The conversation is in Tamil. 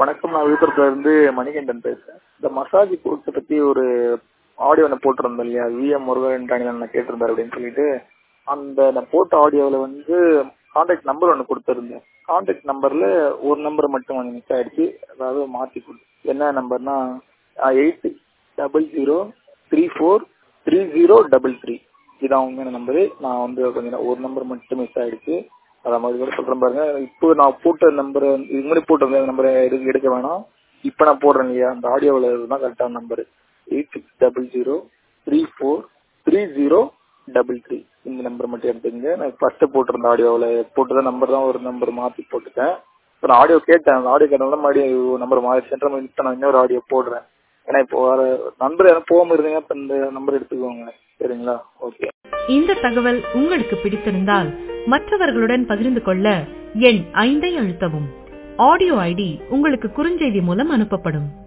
வணக்கம் நான் விழுப்புரத்துல இருந்து மணிகண்டன் பேசுறேன் இந்த மசாஜ் கோர்ஸை பத்தி ஒரு ஆடியோ ஒன்று போட்டிருந்தேன் இல்லையா விஎம் முருகன் நான் கேட்டிருந்தாரு அப்படின்னு சொல்லிட்டு அந்த நான் போட்ட ஆடியோவில் வந்து கான்டாக்ட் நம்பர் ஒன்று கொடுத்துருந்தேன் கான்டாக்ட் நம்பர்ல ஒரு நம்பர் மட்டும் கொஞ்சம் மிஸ் ஆயிடுச்சு அதாவது மாற்றி கொடு என்ன நம்பர்னா eight double zero three four three zero double three இதான் உண்மையான நம்பரு நான் வந்து கொஞ்சம் ஒரு நம்பர் மட்டும் மிஸ் ஆயிடுச்சு அத மாதிரி கூட சொல்றேன் பாருங்க இப்போ நான் போட்ட நம்பர் இது மாதிரி போட்ட நம்பரை எடுக்க எடுக்க வேணாம் இப்போ நான் போடுறேன் இல்லையா அந்த ஆடியோவில் தான் கரெக்டான number eight six double zero three four three zero double three இந்த நம்பர் மட்டும் எடுத்துங்க நான் ஃபர்ஸ்ட் போட்டிருந்த ஆடியோவில் போட்டத நம்பர் தான் ஒரு நம்பர் மாற்றி போட்டுட்டேன் இப்போ நான் ஆடியோ கேட்டேன் அந்த ஆடியோ கேட்டனால மறுபடியும் நம்பர் மாறிச்சுன்ற இப்போ நான் இன்னொரு ஆடியோ போடுறேன் ஏன்னா இப்போ வர நம்பர் எனக்கு போகாம இருந்தீங்க இப்போ இந்த நம்பர் எடுத்துக்கோங்க சரிங்களா ஓகே இந்த தகவல் உங்களுக்கு பிடித்திருந்தால் மற்றவர்களுடன் பகிர்ந்து கொள்ள எண் ஐந்தை அழுத்தவும் ஆடியோ ஐடி உங்களுக்கு குறுஞ்செய்தி மூலம் அனுப்பப்படும்